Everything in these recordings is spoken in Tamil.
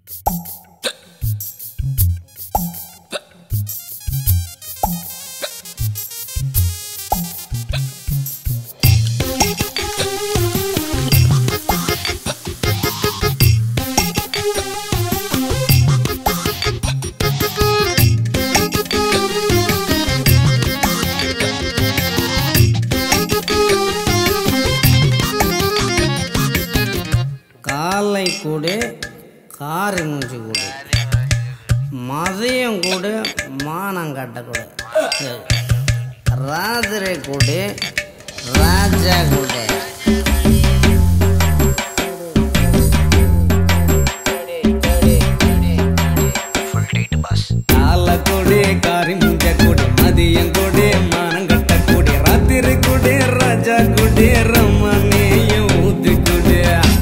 காலை கூடு காரி மூஞ்சி கூடு மதியம் கூடு மானம் கட்ட கூடு ராத்திரி கூடு ராஜா கூடு காலை கூடு காரி மூஞ்ச கூடு மதியம் கூடு மானம் கட்ட கூடு ராத்திரி கூடு ராஜா கூடு ரமணியும் ஊத்து கூடு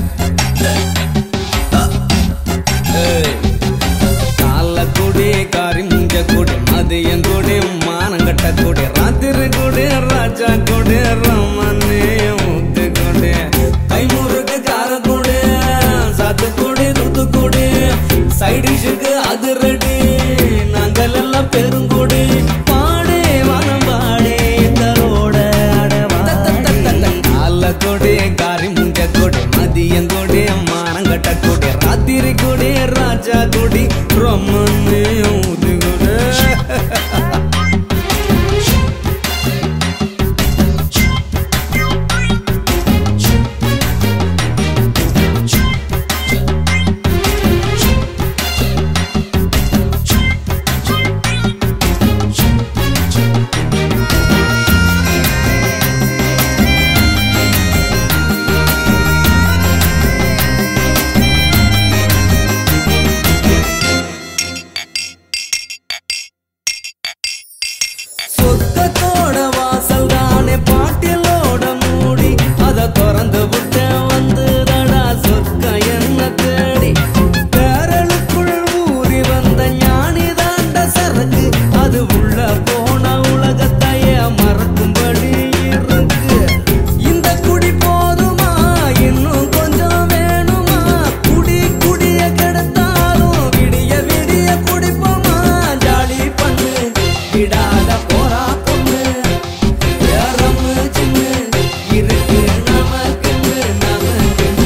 கால கூடி காரி முஞ்ச கூடி மதியம் கூடி மானங்கட்ட கூடி ராத்திரி கூடி ராஜா கூடி ரமணியம் ஊத்து கூடி கைமுறுக்கு கார கூடி சாத்து கூடி தூத்து கூடி சைடிஷுக்கு அது ரெடி நாங்கள் எல்லாம் பெருங்கூடி பாடே வனம் பாடே இந்த ரோட கால கொடி காரி முஞ்ச கொடி மதியம் கொடி மானங்கட்ட கொடி ராத்திரி கொடி ராஜா கொடி ரொம்மன்னு ஊது கொடி சொத்தத்தோட வாசல் தானே பாட்டிலோட மூடி அத திறந்து விட்ட வந்துடடா சொர்க்க என்ன தேடி பேரலுக்குள் ஊறி வந்த ஞானி தாண்ட சரக்கு அது உள்ள போன உலகத்தையே மறக்கும்படி இருக்கு இந்த குடி போதுமா இன்னும் கொஞ்சம் வேணுமா குடி குடிய கெடுத்தாலும் விடிய விடிய குடிப்போமா ஜாலி பண்ணு விடாத போறா பொண்ணு ஏறம்மு சின்ன இருக்கு நமக்குன்னு நமக்குன்னு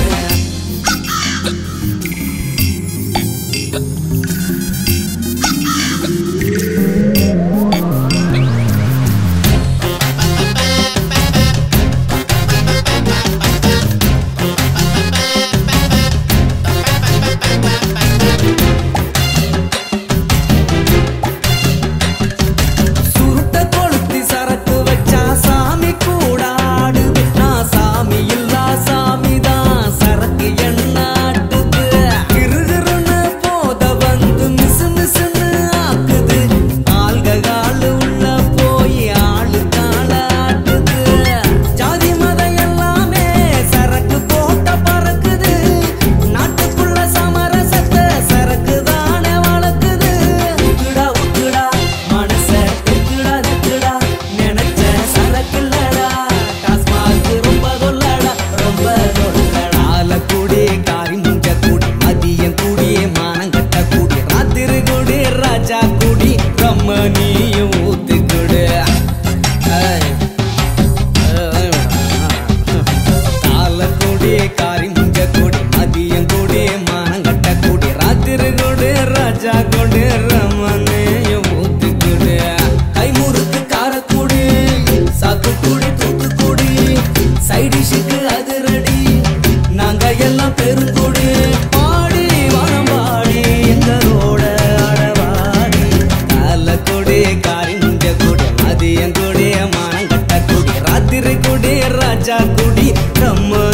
சுருட்ட கொளுத்தி சரக்கு வச்சா சாமி கூட ஆடுது நான் சாமி இல்லா சாமி தான் சரக்கு என்ன ஆட்டுது கிருகிருன்னு போத வந்து மிசு மிசுன்னு ஆக்குது ஆல்ககால் உள்ள போய் ஆளு கால ஆட்டுது ஜாதி மதம் எல்லாமே சரக்கு போட்ட பறக்குது நாட்டுக்குள்ள சமரசத்தை சரக்கு தானே வளர்க்குது உக்குடா உக்குடா மனச திக்குடா திக்குடா நினைச்ச சரக்கு இல்லடா டாஸ்மாக் ரொம்ப தொல்லடா ரொம்ப தொல்லடா ஆல கூடி காரி முஞ்ச கூடி மதியம் கூடி மானங்கட்ட கூடி ராத்திரி கூடி ராஜா கூடி ரம்மணியும் ஊத்து கூடு ஏய். கால கூடி காரி முஞ்ச கூடி மதியம் கூடி மானங்கட்ட கூடி ராத்திரி கூடி ராஜா கூடி ரமணையும் ஊத்து கூடி கை முறுக்கு கார கூடி சாத்து கூடி தூத்து கூடி சைடிஷுக்கு அது ரெடி நாங்க எல்லாம் பெருங்கூடி பாடி வனம் பாடி எங்களோட அடவாடி கால கொடி காரி முஞ்ச கொடி மதியம் கொடி மானம் கட்ட கொடி ராத்திரி கொடி ராஜா கொடி நம்ம